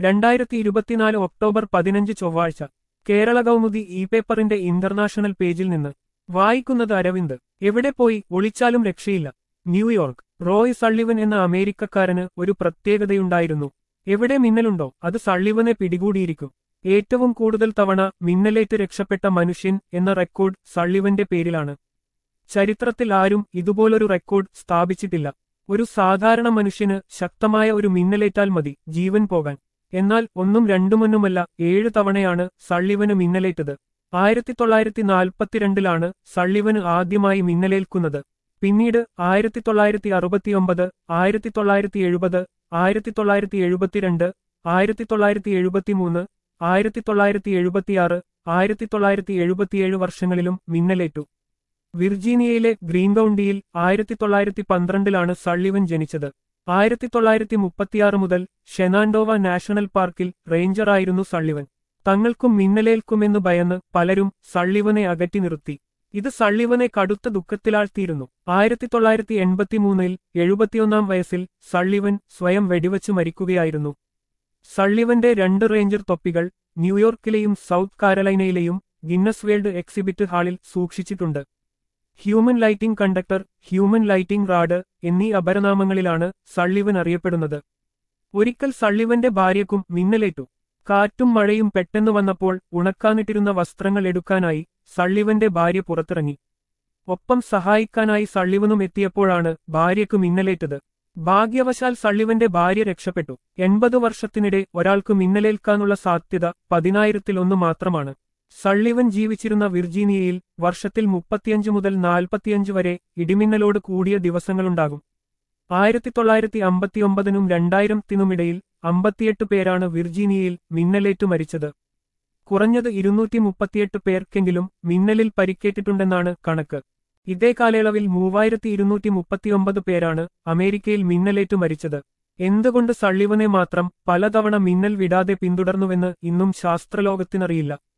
രണ്ടായിരത്തി ഇരുപത്തിനാല് ഒക്ടോബർ പതിനഞ്ച് ചൊവ്വാഴ്ച കേരള കൗമുദി ഇ പേപ്പറിന്റെ ഇന്റർനാഷണൽ പേജിൽ നിന്ന് വായിക്കുന്നത് അരവിന്ദ് എവിടെ പോയി ഒളിച്ചാലും രക്ഷയില്ല ന്യൂയോർക്ക് റോയ് സള്ളിവൻ എന്ന അമേരിക്കക്കാരന് ഒരു പ്രത്യേകതയുണ്ടായിരുന്നു എവിടെ മിന്നലുണ്ടോ അത് സള്ളിവനെ പിടികൂടിയിരിക്കും ഏറ്റവും കൂടുതൽ തവണ മിന്നലേറ്റ് രക്ഷപ്പെട്ട മനുഷ്യൻ എന്ന റെക്കോർഡ് സള്ളിവന്റെ പേരിലാണ് ചരിത്രത്തിൽ ആരും ഇതുപോലൊരു റെക്കോർഡ് സ്ഥാപിച്ചിട്ടില്ല ഒരു സാധാരണ മനുഷ്യന് ശക്തമായ ഒരു മിന്നലേറ്റാൽ മതി ജീവൻ പോകാൻ എന്നാൽ ഒന്നും രണ്ടുമൊന്നുമല്ല ഏഴ് തവണയാണ് സള്ളിവന് മിന്നലേറ്റത് ആയിരത്തി തൊള്ളായിരത്തി നാൽപ്പത്തിരണ്ടിലാണ് സള്ളിവന് ആദ്യമായി മിന്നലേൽക്കുന്നത് പിന്നീട് ആയിരത്തി തൊള്ളായിരത്തി അറുപത്തിയൊമ്പത് ആയിരത്തി തൊള്ളായിരത്തി എഴുപത് ആയിരത്തി തൊള്ളായിരത്തി എഴുപത്തിരണ്ട് ആയിരത്തി തൊള്ളായിരത്തി എഴുപത്തിമൂന്ന് ആയിരത്തി തൊള്ളായിരത്തി എഴുപത്തിയാറ് ആയിരത്തി തൊള്ളായിരത്തി എഴുപത്തിയേഴ് വർഷങ്ങളിലും മിന്നലേറ്റു വിർജീനിയയിലെ ഗ്രീൻ കൗണ്ടിയിൽ ആയിരത്തി തൊള്ളായിരത്തി പന്ത്രണ്ടിലാണ് സള്ളിവൻ ജനിച്ചത് ആയിരത്തി തൊള്ളായിരത്തി മുപ്പത്തിയാറ് മുതൽ ഷെനാൻഡോവ നാഷണൽ പാർക്കിൽ റേഞ്ചറായിരുന്നു സള്ളിവൻ തങ്ങൾക്കും മിന്നലേൽക്കുമെന്ന് ഭയന്ന് പലരും സള്ളിവനെ അകറ്റി നിർത്തി ഇത് സള്ളിവനെ കടുത്ത ദുഃഖത്തിലാഴ്ത്തിയിരുന്നു ആയിരത്തി തൊള്ളായിരത്തി എൺപത്തിമൂന്നിൽ എഴുപത്തിയൊന്നാം വയസ്സിൽ സള്ളിവൻ സ്വയം വെടിവച്ചു മരിക്കുകയായിരുന്നു സള്ളിവന്റെ രണ്ട് റേഞ്ചർ തൊപ്പികൾ ന്യൂയോർക്കിലെയും സൗത്ത് കാരലൈനയിലെയും ഗിന്നസ് വേൾഡ് എക്സിബിറ്റ് ഹാളിൽ സൂക്ഷിച്ചിട്ടുണ്ട് human lighting conductor human lighting rod എന്നീ അപരനാമങ്ങളിലാണ് സള്ളിവൻ അറിയപ്പെടുന്നത് ഒരിക്കൽ സള്ളിവന്റെ ഭാര്യക്കും മിന്നലേറ്റു കാറ്റും മഴയും പെട്ടെന്ന് വന്നപ്പോൾ ഉണക്കാനിട്ടിരുന്ന വസ്ത്രങ്ങൾ എടുക്കാനായി സള്ളിവന്റെ ഭാര്യ പുറത്തിറങ്ങി ഒപ്പം സഹായിക്കാനായി സള്ളിവനും എത്തിയപ്പോഴാണ് ഭാര്യയ്ക്ക് മിന്നലേറ്റത് ഭാഗ്യവശാൽ സള്ളിവന്റെ ഭാര്യ രക്ഷപ്പെട്ടു എൺപത് വർഷത്തിനിടെ ഒരാൾക്ക് മിന്നലേൽക്കാനുള്ള സാധ്യത പതിനായിരത്തിലൊന്ന് മാത്രമാണ് സള്ളിവൻ ജീവിച്ചിരുന്ന വിർജീനിയയിൽ വർഷത്തിൽ മുപ്പത്തിയഞ്ച് മുതൽ നാൽപ്പത്തിയഞ്ച് വരെ ഇടിമിന്നലോട് കൂടിയ ദിവസങ്ങളുണ്ടാകും ആയിരത്തി തൊള്ളായിരത്തി അമ്പത്തിയൊമ്പതിനും രണ്ടായിരത്തിനുമിടയിൽ അമ്പത്തിയെട്ട് പേരാണ് വിർജീനിയയിൽ മിന്നലേറ്റു മരിച്ചത് കുറഞ്ഞത് ഇരുന്നൂറ്റി മുപ്പത്തിയെട്ട് പേർക്കെങ്കിലും മിന്നലിൽ പരിക്കേറ്റിട്ടുണ്ടെന്നാണ് കണക്ക് ഇതേ കാലയളവിൽ മൂവായിരത്തി ഇരുന്നൂറ്റി മുപ്പത്തിയൊമ്പത് പേരാണ് അമേരിക്കയിൽ മിന്നലേറ്റു മരിച്ചത് എന്തുകൊണ്ട് സള്ളിവനെ മാത്രം പലതവണ മിന്നൽ വിടാതെ പിന്തുടർന്നുവെന്ന് ഇന്നും ശാസ്ത്രലോകത്തിനറിയില്ല